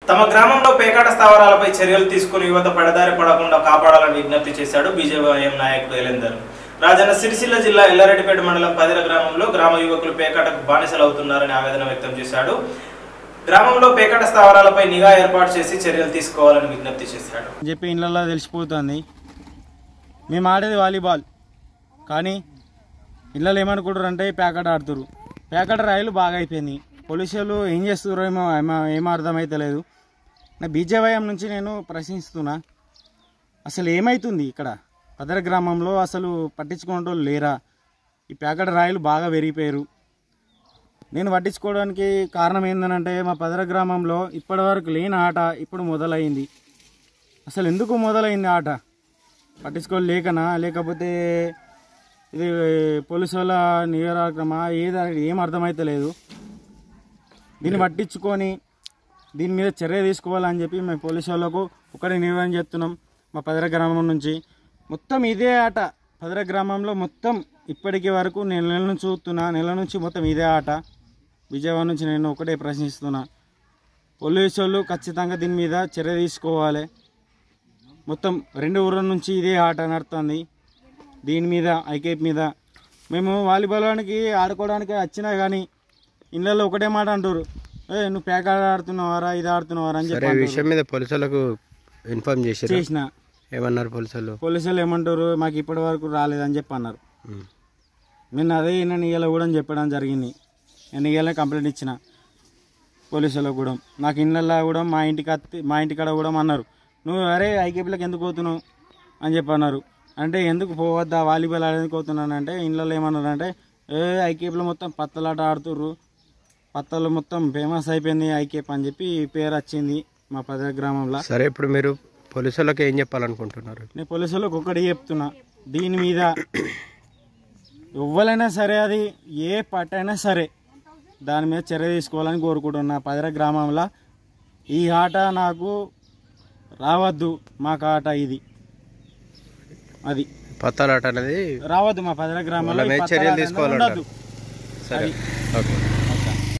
తమ గ్రామంలో పేకాట స్థావరాలపై చర్యలు తీసుకుని యువత పడదారి పడకుండా కాపాడాలని విజ్ఞప్తి చేశాడు బీజేవైఎం నాయకుడు ఎలేందర్ రాజన్న సిరిసిల్ల జిల్లా ఎల్లారెడ్డిపేట మండలం పదిర గ్రామంలో గ్రామ యువకులు పేకాటకు బానిసలవుతున్నారని ఆవేదన వ్యక్తం చేశాడు గ్రామంలో పేకాట స్థావరాలపై నిఘా ఏర్పాటు చేసి చర్యలు తీసుకోవాలని విజ్ఞప్తి చేశాడు అని చెప్పి ఇళ్ళల్లో తెలిసిపోతుంది మేము ఆడేది వాలీబాల్ కానీ ఇళ్ళలో ఏమనుకుంటారు అంటే ప్యాకెట్ ఆడుతురు ప్యాకెట్ రైలు బాగా అయిపోయింది పోలీసులు ఏం చేస్తుర్రో ఏమో ఏమో ఏం అర్థమైతే లేదు నా బీజేవైఎం నుంచి నేను ప్రశ్నిస్తున్నా అసలు ఏమవుతుంది ఇక్కడ పదర గ్రామంలో అసలు పట్టించుకునే లేరా ఈ ప్యాకెట్ రాయలు బాగా పెరిగిపోయారు నేను పట్టించుకోవడానికి కారణం ఏంటంటే మా పదర గ్రామంలో ఇప్పటివరకు లేని ఆట ఇప్పుడు మొదలైంది అసలు ఎందుకు మొదలైంది ఆట పట్టించుకోలేకనా లేకపోతే ఇది పోలీసు వాళ్ళ నిరాక్రమా ఏది ఏం అర్థమైతే లేదు దీన్ని పట్టించుకొని దీని మీద చర్య తీసుకోవాలని చెప్పి మేము పోలీసు వాళ్ళకు ఒకటి నిర్వహణ చేస్తున్నాం మా పదర గ్రామం నుంచి మొత్తం ఇదే ఆట పదర గ్రామంలో మొత్తం ఇప్పటికి వరకు నేను నెల నుంచి చూస్తున్నా నెల నుంచి మొత్తం ఇదే ఆట విజయవాడ నుంచి నేను ఒకటే ప్రశ్నిస్తున్నా పోలీసు వాళ్ళు ఖచ్చితంగా దీని మీద చర్య తీసుకోవాలి మొత్తం రెండు ఊర్ల నుంచి ఇదే ఆట నడుస్తుంది దీని మీద ఐకేప్ మీద మేము వాలీబాల్ ఆడడానికి ఆడుకోవడానికి వచ్చినా కానీ ఇళ్ళల్లో ఒకటే మాట అంటారు ఏ నువ్వు పేక ఆడుతున్నావారా ఇది ఆడుతున్నావారా అని సరే చెప్పి ఈ అంటారు. విషయం మీద పోలీసులకు ఇన్ఫార్మ్ చేశారు చేసిన ఏమన్నారు పోలీసులు పోలీసులు ఏమంటారు మాకు ఇప్పటి వరకు రాలేదని చెప్పి అన్నారు ఉమ్. నేను అదే నేను ఇవాళ కూడా చెప్పడం జరిగింది నేను ఇవాళ కంప్లైంట్ ఇచ్చిన పోలీసులకు కూడా నాకు ఇళ్ళల్లో కూడా మా ఇంటికి అత్తి మా ఇంటికాడ కూడా అన్నారు నువ్వు అరే ఐకేపీలకు ఎందుకు పోతున్నావు అని చెప్పి అన్నారు అంటే ఎందుకు పోవద్దా వాలీబాల్ ఆడేందుకు పోతున్నాను అంటే ఇళ్ళల్లో ఏమన్నారు అంటే ఏ ఐకేపీలో మొత్తం పత్తలాట ఆడుతుర్రు పత్తలు మొత్తం ఫేమస్ అయిపోయింది ఐకేప్ అని చెప్పి పేరు వచ్చింది మా పద గ్రామంలో సరే ఇప్పుడు మీరు పోలీసులకు ఏం చెప్పాలనుకుంటున్నారు నేను పోలీసులకు ఒకటి చెప్తున్నా దీని మీద ఎవ్వరైనా సరే అది ఏ పట్టైనా సరే దాని మీద చర్య తీసుకోవాలని కోరుకుంటున్నా పదర గ్రామంలో ఈ ఆట నాకు రావద్దు మాకు ఆట ఇది అది పత్తాలాట అనేది రావద్దు మా పదర గ్రామంలో వాళ్ళ మీద ఈ చర్యలు పత్రాలు అనేది తీసుకోవాలంటారు. ఉండద్దు సరే ఓకే